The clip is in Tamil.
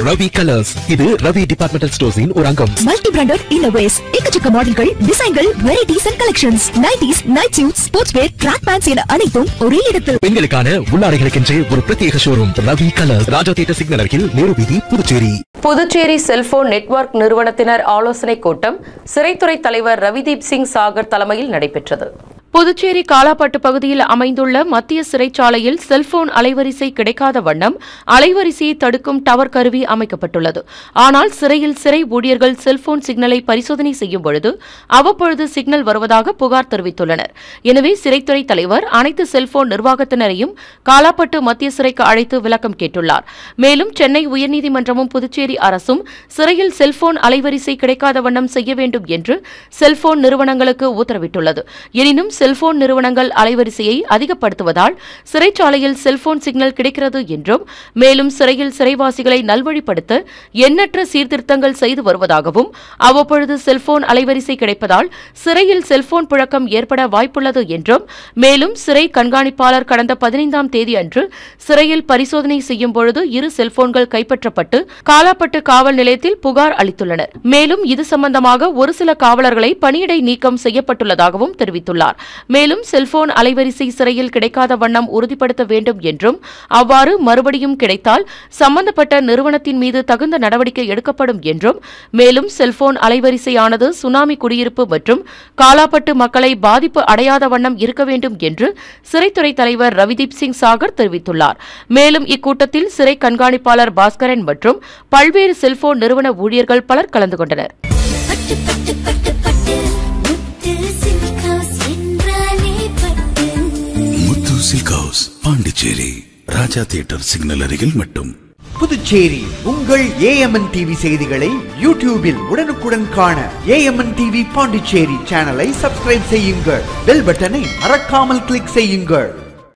ரவி கலர்ஸ் இது ரவி டிபார்ட்மெண்டல் ஸ்டோர்ஸின் ஒரு அங்கம் மல்டி பிராண்டட் இன்னோவேஸ் எக்கச்சக்க மாடல்கள் டிசைன்கள் varieties and collections nighties night suit sports wear track pants என அனைத்தும் ஒரே இடத்தில் பெண்களுக்கான உள்ளாடைகளுக்கென்றே ஒரு பிரத்யேக showroom Ravi Colours Raja Theatre signal அருகில் நேரு வீதி புதுச்சேரி புதுச்சேரி செல்போன் நெட்வொர்க் நிறுவனத்தினர் ஆலோசனைக் கூட்டம் சிறைத்துறை தலைவர் ரவிதீப் சிங் சாகர் தலைமையில் நடைபெற்றது புதுச்சேரி காலாப்பட்டு பகுதியில் அமைந்துள்ள மத்திய சிறைச்சாலையில் செல்போன் அலைவரிசை கிடைக்காத வண்ணம் அலைவரிசையை தடுக்கும் டவர் கருவி அமைக்கப்பட்டுள்ளது ஆனால் சிறையில் சிறை ஊழியர்கள் செல்போன் சிக்னலை பரிசோதனை செய்யும் பொழுது அவ்வப்பொழுது சிக்னல் வருவதாக புகார் தெரிவித்துள்ளனர் எனவே சிறைத்துறை தலைவர் அனைத்து செல்போன் நிர்வாகத்தினரையும் காலாப்பட்டு மத்திய சிறைக்கு அழைத்து விளக்கம் கேட்டுள்ளார் மேலும் சென்னை உயர்நீதிமன்றமும் புதுச்சேரி அரசும் சிறையில் செல்போன் அலைவரிசை கிடைக்காத வண்ணம் செய்ய வேண்டும் என்று செல்போன் நிறுவனங்களுக்கு உத்தரவிட்டுள்ளது எனினும் செல்போன் நிறுவனங்கள் அலைவரிசையை அதிகப்படுத்துவதால் சிறைச்சாலையில் செல்போன் சிக்னல் கிடைக்கிறது என்றும் மேலும் சிறையில் சிறைவாசிகளை நல்வழிப்படுத்த எண்ணற்ற சீர்திருத்தங்கள் செய்து வருவதாகவும் அவ்வப்பொழுது செல்போன் அலைவரிசை கிடைப்பதால் சிறையில் செல்போன் புழக்கம் ஏற்பட வாய்ப்புள்ளது என்றும் மேலும் சிறை கண்காணிப்பாளர் கடந்த பதினைந்தாம் தேதி அன்று சிறையில் பரிசோதனை செய்யும் பொழுது இரு செல்போன்கள் கைப்பற்றப்பட்டு காலாப்பட்டு காவல் நிலையத்தில் புகார் அளித்துள்ளனர் மேலும் இது சம்பந்தமாக ஒரு சில காவலர்களை பணியிடை நீக்கம் செய்யப்பட்டுள்ளதாகவும் தெரிவித்துள்ளார் மேலும் செல்போன் அலைவரிசை சிறையில் கிடைக்காத வண்ணம் உறுதிப்படுத்த வேண்டும் என்றும் அவ்வாறு மறுபடியும் கிடைத்தால் சம்பந்தப்பட்ட நிறுவனத்தின் மீது தகுந்த நடவடிக்கை எடுக்கப்படும் என்றும் மேலும் செல்போன் அலைவரிசையானது சுனாமி குடியிருப்பு மற்றும் காலாப்பட்டு மக்களை பாதிப்பு அடையாத வண்ணம் இருக்க வேண்டும் என்று சிறைத்துறை தலைவர் ரவிதீப் சிங் சாகர் தெரிவித்துள்ளார் மேலும் இக்கூட்டத்தில் சிறை கண்காணிப்பாளர் பாஸ்கரன் மற்றும் பல்வேறு செல்போன் நிறுவன ஊழியர்கள் பலர் கலந்து கொண்டனர் பட்டு பட்டு பட்டு பட்டு முத்து சில்க் ஹவுஸ் என்றாலே பட்டு Muthu silk house Pondicherry Raja Theatre signal அருகில் மட்டும் புதுச்சேரி உங்கள் ஏஎம்என் டிவி செய்திகளை யூடியூபில் உடனுக்குடன் காண ஏஎம்என் டிவி பாண்டிச்சேரி சேனலை சப்ஸ்கிரைப் செய்யுங்கள் பெல் பட்டனை மறக்காமல் கிளிக் செய்யுங்கள்